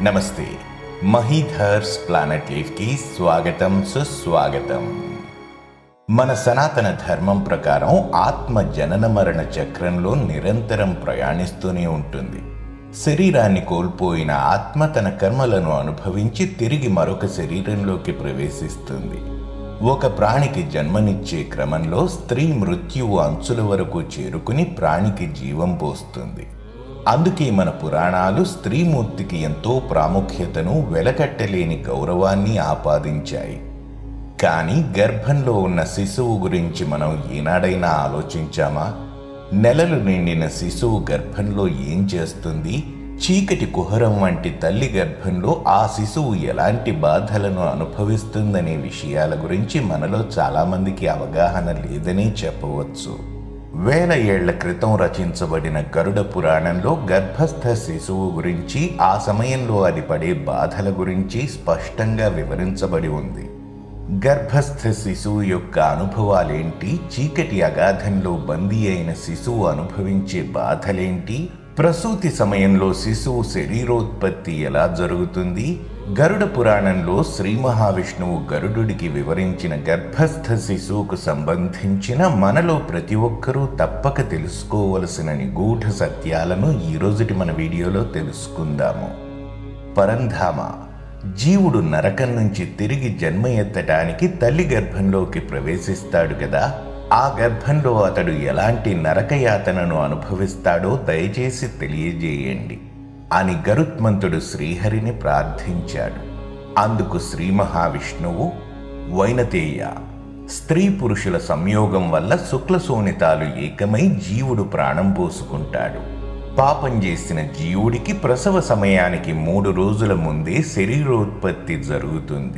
నమస్తే మహీధర్స్ ప్లానెట్ లీఫ్కి స్వాగతం సుస్వాగతం మన సనాతన ధర్మం ప్రకారం ఆత్మ జనన మరణ చక్రంలో నిరంతరం ప్రయాణిస్తూనే ఉంటుంది శరీరాన్ని కోల్పోయిన ఆత్మ తన కర్మలను అనుభవించి తిరిగి మరొక శరీరంలోకి ప్రవేశిస్తుంది ఒక ప్రాణికి జన్మనిచ్చే క్రమంలో స్త్రీ మృత్యువు అంచుల వరకు చేరుకుని ప్రాణికి జీవం పోస్తుంది అందుకే మన పురాణాలు స్త్రీమూర్తికి ఎంతో ప్రాముఖ్యతను వెలకట్టలేని గౌరవాన్ని ఆపాదించాయి కానీ గర్భంలో ఉన్న శిశువు గురించి మనం ఏనాడైనా ఆలోచించామా నెలలు నిండిన శిశువు గర్భంలో ఏం చేస్తుంది చీకటి కుహరం వంటి తల్లి గర్భంలో ఆ శిశువు ఎలాంటి బాధలను అనుభవిస్తుందనే విషయాల గురించి మనలో చాలామందికి అవగాహన లేదనే చెప్పవచ్చు వేల ఏళ్ల క్రితం రచించబడిన గరుడ పురాణంలో గర్భస్థ శిశువు గురించి ఆ సమయంలో అది పడే బాధల గురించి స్పష్టంగా వివరించబడి ఉంది గర్భస్థ శిశువు యొక్క అనుభవాలేంటి చీకటి అగాధంలో బందీ అయిన శిశువు అనుభవించే బాధలేంటి ప్రసూతి సమయంలో శిశువు శరీరోత్పత్తి ఎలా జరుగుతుంది గరుడ పురాణంలో శ్రీ మహావిష్ణువు గరుడుడికి వివరించిన గర్భస్థ శిశువుకు సంబంధించిన మనలో ప్రతి ఒక్కరూ తప్పక తెలుసుకోవలసిన నిగూఢ సత్యాలను ఈరోజుటి మన వీడియోలో తెలుసుకుందాము పరంధామ జీవుడు నరకం నుంచి తిరిగి జన్మ ఎత్తటానికి తల్లి గర్భంలోకి ప్రవేశిస్తాడు కదా ఆ గర్భంలో అతడు ఎలాంటి నరకయాతనను అనుభవిస్తాడో దయచేసి తెలియజేయండి అని గరుత్మంతుడు శ్రీహరిని ప్రార్థించాడు అందుకు శ్రీ మహావిష్ణువు వైనతేయ స్త్రీ పురుషుల సంయోగం వల్ల శుక్ల శోణితాలు ఏకమై జీవుడు ప్రాణం పోసుకుంటాడు పాపం చేసిన జీవుడికి ప్రసవ సమయానికి మూడు రోజుల ముందే శరీరోత్పత్తి జరుగుతుంది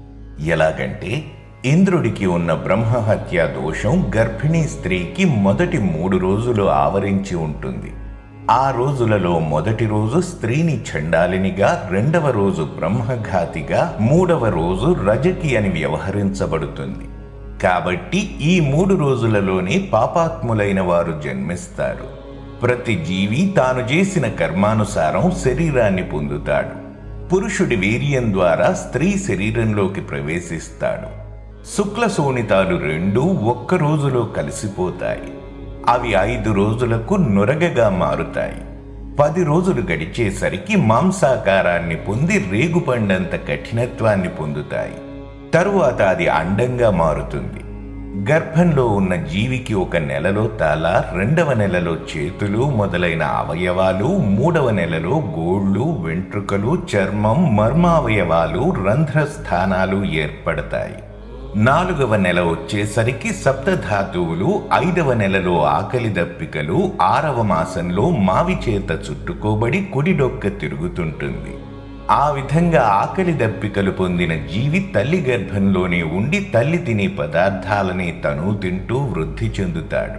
ఎలాగంటే ఇంద్రుడికి ఉన్న బ్రహ్మహత్య దోషం గర్భిణీ స్త్రీకి మొదటి మూడు రోజులు ఆవరించి ఉంటుంది ఆ రోజులలో మొదటి రోజు స్త్రీని చండాలినిగా రెండవ రోజు బ్రహ్మఘాతిగా మూడవ రోజు రజకి అని వ్యవహరించబడుతుంది కాబట్టి ఈ మూడు రోజులలోనే పాపాత్ములైన వారు జన్మిస్తారు ప్రతి జీవి తాను చేసిన కర్మానుసారం శరీరాన్ని పొందుతాడు పురుషుడి వీర్యం ద్వారా స్త్రీ శరీరంలోకి ప్రవేశిస్తాడు శుక్ల శోణితాలు రెండూ ఒక్క రోజులో కలిసిపోతాయి అవి ఐదు రోజులకు నురగగా మారుతాయి పది రోజులు గడిచేసరికి మాంసాకారాన్ని పొంది రేగుపండంత కఠినత్వాన్ని పొందుతాయి తరువాత అది అండంగా మారుతుంది గర్భంలో ఉన్న జీవికి ఒక నెలలో తల రెండవ నెలలో చేతులు మొదలైన అవయవాలు మూడవ నెలలో గోళ్ళు వెంట్రుకలు చర్మం మర్మావయవాలు రంధ్రస్థానాలు ఏర్పడతాయి నాలుగవ నెల వచ్చేసరికి సప్తధాతువులు ఐదవ నెలలో ఆకలి దప్పికలు ఆరవ మాసంలో మావి చేత చుట్టుకోబడి కుడిడొక్క తిరుగుతుంటుంది ఆ విధంగా ఆకలి దప్పికలు పొందిన జీవి తల్లి గర్భంలోనే ఉండి తల్లి తినే పదార్థాలనే తను తింటూ వృద్ధి చెందుతాడు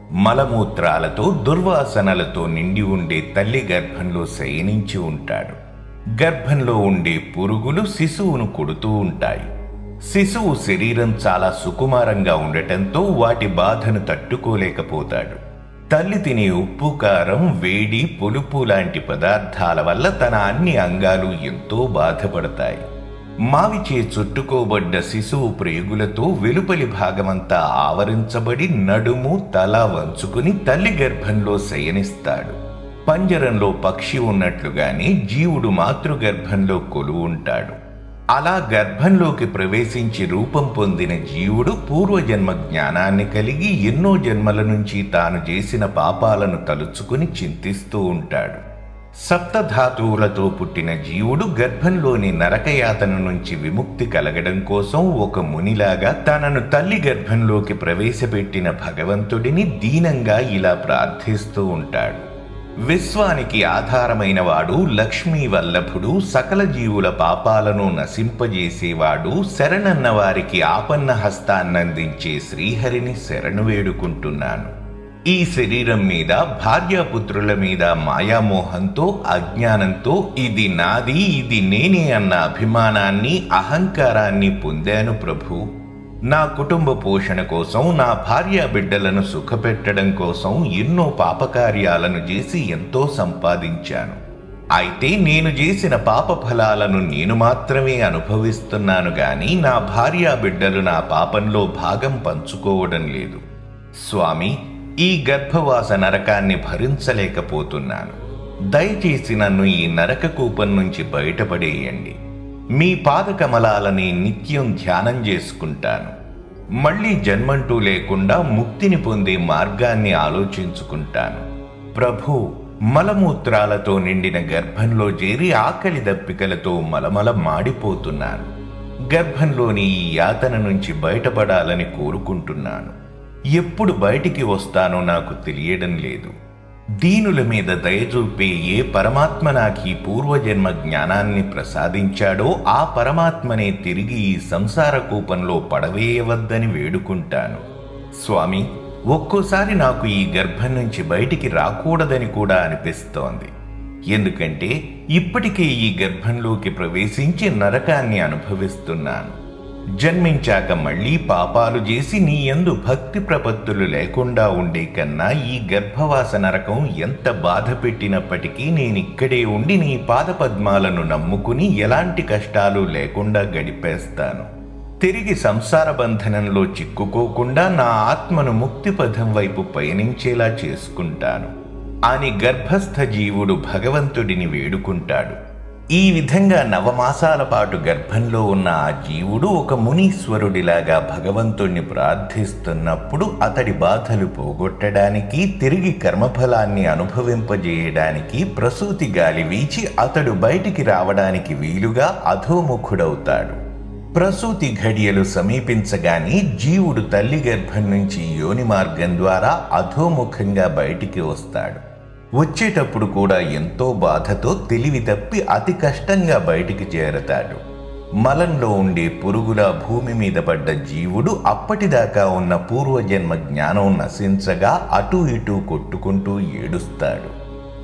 మలమూత్రాలతో దుర్వాసనలతో నిండి ఉండే తల్లి గర్భంలో శయనించి ఉంటాడు గర్భంలో ఉండే పురుగులు శిశువును కొడుతూ ఉంటాయి శిశువు శరీరం చాలా సుకుమారంగా ఉండటంతో వాటి బాధను తట్టుకోలేకపోతాడు తల్లి తినే ఉప్పు కారం వేడి పులుపు లాంటి పదార్థాల వల్ల తన అన్ని అంగాలు ఎంతో బాధపడతాయి మావిచే చుట్టుకోబడ్డ శిశువు ప్రేగులతో వెలుపలి భాగమంతా ఆవరించబడి నడుము తల వంచుకుని తల్లి గర్భంలో శయనిస్తాడు పంజరంలో పక్షి ఉన్నట్లుగానే జీవుడు మాతృగర్భంలో కొలువు ఉంటాడు అలా గర్భంలోకి ప్రవేశించి రూపం పొందిన జీవుడు పూర్వజన్మ జ్ఞానాన్ని కలిగి ఎన్నో జన్మల నుంచి తాను చేసిన పాపాలను తలుచుకుని చింతిస్తూ ఉంటాడు సప్తధాతువులతో పుట్టిన జీవుడు గర్భంలోని నరకయాతన నుంచి విముక్తి కలగడం కోసం ఒక మునిలాగా తనను తల్లి గర్భంలోకి ప్రవేశపెట్టిన భగవంతుడిని దీనంగా ఇలా ప్రార్థిస్తూ ఉంటాడు విశ్వానికి ఆధారమైన వాడు లక్ష్మీ వల్లభుడు సకల జీవుల పాపాలను నశింపజేసేవాడు శరణన్న వారికి ఆపన్న హస్తాన్నందించే శ్రీహరిని శరణు వేడుకుంటున్నాను ఈ శరీరం మీద భార్యాపుత్రుల మీద మాయామోహంతో అజ్ఞానంతో ఇది నాది ఇది నేనే అన్న అభిమానాన్ని అహంకారాన్ని పొందాను ప్రభు నా కుటుంబ పోషణ కోసం నా భార్య బిడ్డలను సుఖపెట్టడం కోసం ఎన్నో పాపకార్యాలను చేసి ఎంతో సంపాదించాను అయితే నేను చేసిన పాప ఫలాలను నేను మాత్రమే అనుభవిస్తున్నాను గాని నా భార్యా బిడ్డలు నా పాపంలో భాగం పంచుకోవడం లేదు స్వామి ఈ గర్భవాస నరకాన్ని భరించలేకపోతున్నాను దయచేసి నన్ను ఈ నరక కూపం నుంచి బయటపడేయండి మీ పాదకమలాలని నిత్యం ధ్యానం చేసుకుంటాను మళ్ళీ జన్మంటూ లేకుండా ముక్తిని పొందే మార్గాన్ని ఆలోచించుకుంటాను ప్రభు మలమూత్రాలతో నిండిన గర్భంలో చేరి ఆకలి దప్పికలతో మలమల మాడిపోతున్నాను గర్భంలోని ఈ యాతన నుంచి బయటపడాలని కోరుకుంటున్నాను ఎప్పుడు బయటికి వస్తానో నాకు తెలియడం లేదు దీనుల మీద దయచూపే ఏ పరమాత్మ నాకు ఈ పూర్వజన్మ జ్ఞానాన్ని ప్రసాదించాడో ఆ పరమాత్మనే తిరిగి ఈ సంసార కూపంలో పడవేయవద్దని వేడుకుంటాను స్వామి ఒక్కోసారి నాకు ఈ గర్భం నుంచి బయటికి రాకూడదని కూడా అనిపిస్తోంది ఎందుకంటే ఇప్పటికే ఈ గర్భంలోకి ప్రవేశించి నరకాన్ని అనుభవిస్తున్నాను జన్మించాక మళ్ళీ పాపాలు చేసి నీ యందు భక్తి ప్రపత్తులు లేకుండా ఉండే కన్నా ఈ గర్భవాస నరకం ఎంత బాధ పెట్టినప్పటికీ నేనిక్కడే ఉండి నీ పాదపద్మాలను నమ్ముకుని ఎలాంటి కష్టాలు లేకుండా గడిపేస్తాను తిరిగి సంసార బంధనంలో చిక్కుకోకుండా నా ఆత్మను ముక్తి పథం వైపు పయనించేలా చేసుకుంటాను అని గర్భస్థ జీవుడు భగవంతుడిని వేడుకుంటాడు ఈ విధంగా నవమాసాల పాటు గర్భంలో ఉన్న ఆ జీవుడు ఒక మునీశ్వరుడిలాగా భగవంతుణ్ణి ప్రార్థిస్తున్నప్పుడు అతడి బాధలు పోగొట్టడానికి తిరిగి కర్మఫలాన్ని అనుభవింపజేయడానికి ప్రసూతి గాలి వీచి అతడు బయటికి రావడానికి వీలుగా అధోముఖుడవుతాడు ప్రసూతి ఘడియలు సమీపించగానే జీవుడు తల్లి గర్భం నుంచి యోని మార్గం ద్వారా అధోముఖంగా బయటికి వస్తాడు వచ్చేటప్పుడు కూడా ఎంతో బాధతో తెలివి తప్పి అతి కష్టంగా బయటికి చేరతాడు మలంలో ఉండే పురుగుల భూమి మీద పడ్డ జీవుడు అప్పటిదాకా ఉన్న పూర్వజన్మ జ్ఞానం నశించగా అటూ ఇటూ కొట్టుకుంటూ ఏడుస్తాడు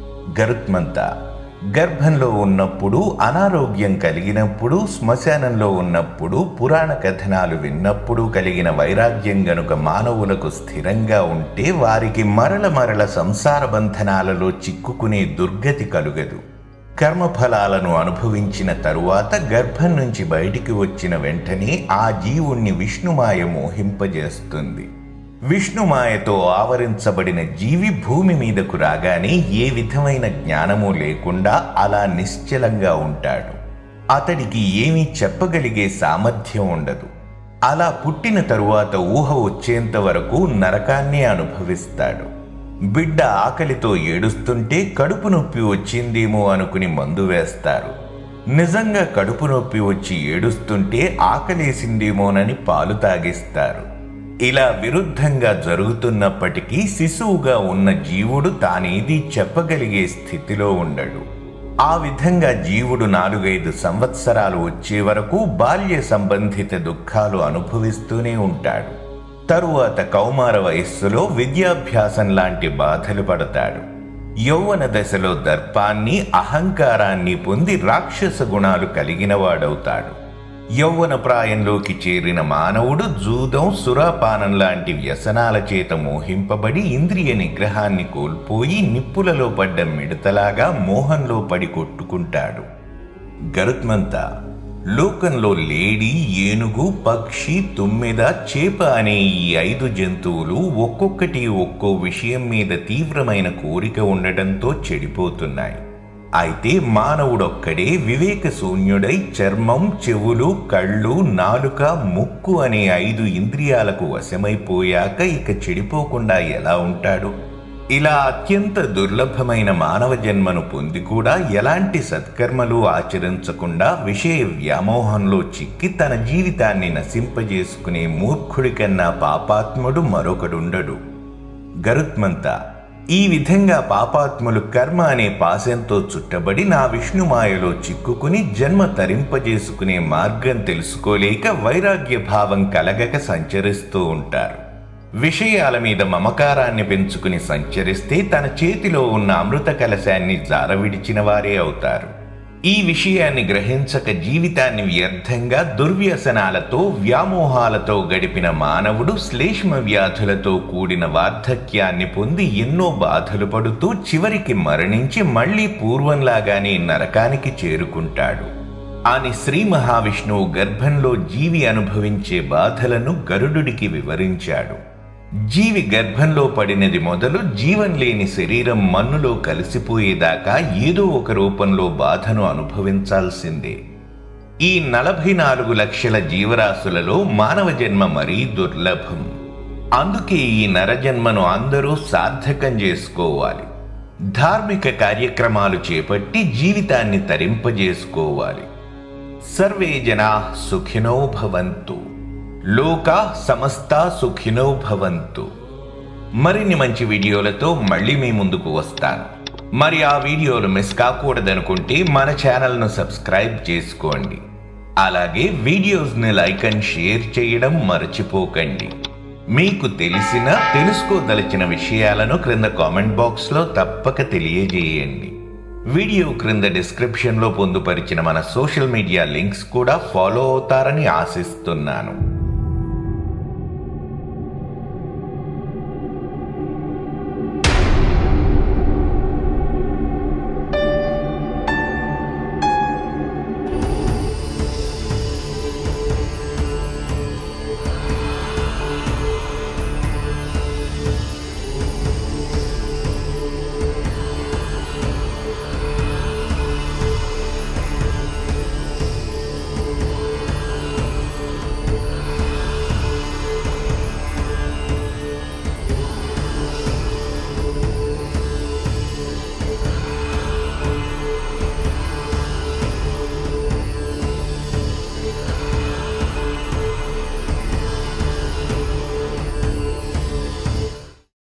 గరుత్మంత గర్భంలో ఉన్నప్పుడు అనారోగ్యం కలిగినప్పుడు శ్మశానంలో ఉన్నప్పుడు పురాణ కథనాలు విన్నప్పుడు కలిగిన వైరాగ్యం గనుక మానవులకు స్థిరంగా ఉంటే వారికి మరల మరల సంసార బంధనాలలో చిక్కుకునే దుర్గతి కలుగదు కర్మఫలాలను అనుభవించిన తరువాత గర్భం నుంచి బయటికి వచ్చిన వెంటనే ఆ జీవుణ్ణి విష్ణుమాయ మోహింపజేస్తుంది విష్ణుమాయతో ఆవరించబడిన జీవి భూమి మీదకు రాగానే ఏ విధమైన జ్ఞానము లేకుండా అలా నిశ్చలంగా ఉంటాడు అతడికి ఏమీ చెప్పగలిగే సామర్థ్యం ఉండదు అలా పుట్టిన తరువాత ఊహ వచ్చేంత వరకు నరకాన్నే అనుభవిస్తాడు బిడ్డ ఆకలితో ఏడుస్తుంటే కడుపు నొప్పి వచ్చిందేమో అనుకుని మందు వేస్తారు నిజంగా కడుపు నొప్పి వచ్చి ఏడుస్తుంటే ఆకలేసిందేమోనని పాలు తాగిస్తారు ఇలా విరుద్ధంగా జరుగుతున్నప్పటికీ శిశువుగా ఉన్న జీవుడు తానేది చెప్పగలిగే స్థితిలో ఉండడు ఆ విధంగా జీవుడు నాలుగైదు సంవత్సరాలు వచ్చే వరకు బాల్య సంబంధిత దుఃఖాలు అనుభవిస్తూనే ఉంటాడు తరువాత కౌమార వయస్సులో విద్యాభ్యాసం లాంటి బాధలు పడతాడు యౌవన దశలో దర్పాన్ని అహంకారాన్ని పొంది రాక్షస గుణాలు కలిగిన వాడవుతాడు యౌవన ప్రాయంలోకి చేరిన మానవుడు జూదం సురాపానం లాంటి వ్యసనాల చేత మోహింపబడి ఇంద్రియ నిగ్రహాన్ని కోల్పోయి నిప్పులలో పడ్డ మిడతలాగా మోహంలో పడి కొట్టుకుంటాడు గరుత్మంత లోకంలో లేడి ఏనుగు పక్షి తుమ్మెద చేప అనే ఈ ఐదు జంతువులు ఒక్కొక్కటి ఒక్కో విషయం మీద తీవ్రమైన కోరిక ఉండటంతో చెడిపోతున్నాయి అయితే మానవుడొక్కడే వివేక శూన్యుడై చర్మం చెవులు కళ్ళు నాలుక ముక్కు అనే ఐదు ఇంద్రియాలకు వశమైపోయాక ఇక చెడిపోకుండా ఎలా ఉంటాడు ఇలా అత్యంత దుర్లభమైన మానవ జన్మను పొంది కూడా ఎలాంటి సత్కర్మలు ఆచరించకుండా విషయ వ్యామోహంలో చిక్కి తన జీవితాన్ని నశింపజేసుకునే మూర్ఖుడి కన్నా పాపాత్ముడు మరొకడుండడు గరుత్మంత ఈ విధంగా పాపాత్ములు కర్మ అనే పాశంతో చుట్టబడి నా విష్ణుమాయలో చిక్కుకుని జన్మ తరింపజేసుకునే మార్గం తెలుసుకోలేక వైరాగ్య భావం కలగక సంచరిస్తూ ఉంటారు విషయాల మీద మమకారాన్ని పెంచుకుని సంచరిస్తే తన చేతిలో ఉన్న అమృత కలశాన్ని జారవిడిచిన వారే అవుతారు ఈ విషయాన్ని గ్రహించక జీవితాన్ని వ్యర్థంగా దుర్వ్యసనాలతో వ్యామోహాలతో గడిపిన మానవుడు శ్లేష్మ వ్యాధులతో కూడిన వార్ధక్యాన్ని పొంది ఎన్నో బాధలు పడుతూ చివరికి మరణించి మళ్లీ పూర్వంలాగానే నరకానికి చేరుకుంటాడు అని శ్రీ మహావిష్ణువు గర్భంలో జీవి అనుభవించే బాధలను గరుడుడికి వివరించాడు జీవి గర్భంలో పడినది మొదలు జీవం లేని శరీరం మన్నులో కలిసిపోయేదాకా ఏదో ఒక రూపంలో బాధను అనుభవించాల్సిందే ఈ నలభై నాలుగు లక్షల జీవరాశులలో మానవ జన్మ మరీ దుర్లభం అందుకే ఈ నరజన్మను అందరూ సార్థకం చేసుకోవాలి ధార్మిక కార్యక్రమాలు చేపట్టి జీవితాన్ని తరింపజేసుకోవాలి సర్వే జనా సుఖినో భవంతు లోకా సమస్తా సుఖినో భవంతు మరిన్ని మంచి వీడియోలతో మళ్ళీ మీ ముందుకు వస్తాను మరి ఆ వీడియోలు మిస్ కాకూడదనుకుంటే మన ఛానల్ను సబ్స్క్రైబ్ చేసుకోండి అలాగే వీడియోస్ని లైక్ అండ్ షేర్ చేయడం మర్చిపోకండి మీకు తెలిసిన తెలుసుకోదలిచిన విషయాలను క్రింద కామెంట్ బాక్స్లో తప్పక తెలియజేయండి వీడియో క్రింద డిస్క్రిప్షన్లో పొందుపరిచిన మన సోషల్ మీడియా లింక్స్ కూడా ఫాలో అవుతారని ఆశిస్తున్నాను